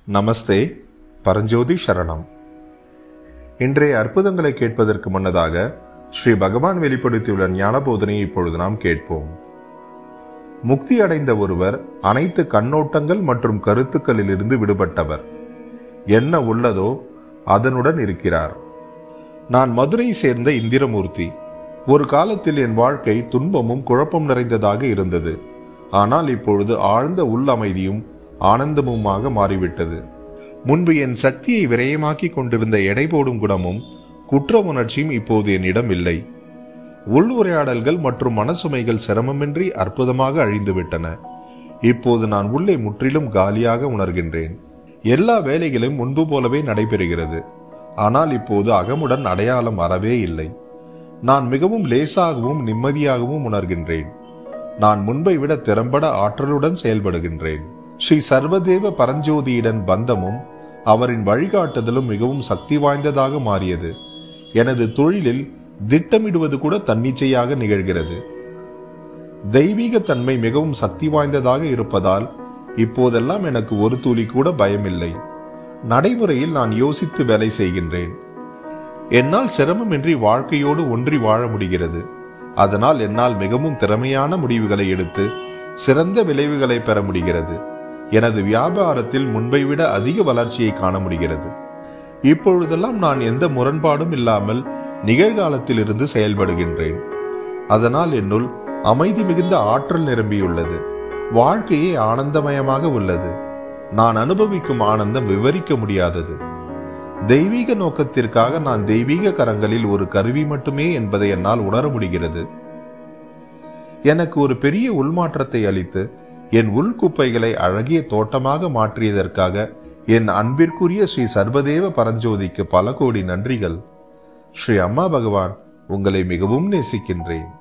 நமஸ்தே பரஞ்சோதி சரணம் இன்றைய அற்புதங்களை கேட்பதற்கு முன்னதாக ஸ்ரீ பகவான் வெளிப்படுத்தியுள்ள ஞான போதனையை இப்பொழுது நாம் கேட்போம் முக்தி அடைந்த ஒருவர் அனைத்து கண்ணோட்டங்கள் மற்றும் கருத்துக்களிலிருந்து விடுபட்டவர் என்ன உள்ளதோ அதனுடன் இருக்கிறார் நான் மதுரை சேர்ந்த இந்திரமூர்த்தி ஒரு காலத்தில் என் வாழ்க்கை துன்பமும் குழப்பம் நிறைந்ததாக இருந்தது ஆனால் இப்பொழுது ஆழ்ந்த உள் அமைதியும் ஆனந்தமுமாக மாறிவிட்டது முன்பு என் சக்தியை விரயமாக்கி கொண்டிருந்த எடை போடும் குணமும் குற்ற உணர்ச்சியும் இப்போது என்னிடம் இல்லை உள் உரையாடல்கள் மற்றும் மனசுமைகள் சிரமமின்றி அற்புதமாக அழிந்துவிட்டன இப்போது நான் உள்ளே முற்றிலும் காலியாக உணர்கின்றேன் எல்லா வேலைகளும் முன்பு போலவே நடைபெறுகிறது ஆனால் இப்போது அகமுடன் அடையாளம் அறவே இல்லை நான் மிகவும் லேசாகவும் நிம்மதியாகவும் உணர்கின்றேன் நான் முன்பை விட திறம்பட ஆற்றலுடன் செயல்படுகின்றேன் ஸ்ரீ சர்வதேவ பரஞ்சோதியுடன் பந்தமும் அவரின் வழிகாட்டுதலும் மிகவும் சக்தி வாய்ந்ததாக மாறியது எனது தொழிலில் திட்டமிடுவது கூட தன்னிச்சையாக நிகழ்கிறது தெய்வீக தன்மை மிகவும் சக்தி வாய்ந்ததாக இருப்பதால் இப்போதெல்லாம் எனக்கு ஒரு துளி கூட பயமில்லை நடைமுறையில் நான் யோசித்து வேலை செய்கின்றேன் என்னால் சிரமமின்றி வாழ்க்கையோடு ஒன்றி வாழ முடிகிறது அதனால் என்னால் மிகவும் திறமையான முடிவுகளை எடுத்து சிறந்த விளைவுகளை பெற முடிகிறது எனது வியாபாரத்தில் முன்பை விட அதிக வளர்ச்சியை காண முடிகிறது இப்பொழுதெல்லாம் நான் எந்த முரண்பாடும் இல்லாமல் நிகழ்காலத்தில் இருந்து செயல்படுகின்றேன் அதனால் என்னுள் அமைதி மிகுந்த ஆற்றல் நிரம்பியுள்ளது வாழ்க்கையே ஆனந்தமயமாக உள்ளது நான் அனுபவிக்கும் ஆனந்தம் விவரிக்க முடியாதது தெய்வீக நோக்கத்திற்காக நான் தெய்வீக கரங்களில் ஒரு கருவி மட்டுமே என்பதை என்னால் உணர முடிகிறது எனக்கு ஒரு பெரிய உள்மாற்றத்தை அளித்து என் உள் குப்பைகளை அழகிய தோட்டமாக மாற்றியதற்காக என் அன்பிற்குரிய ஸ்ரீ சர்வதேவ பரஞ்சோதிக்கு பல கோடி நன்றிகள் ஸ்ரீ அம்மா பகவான் உங்களை மிகவும் நேசிக்கின்றேன்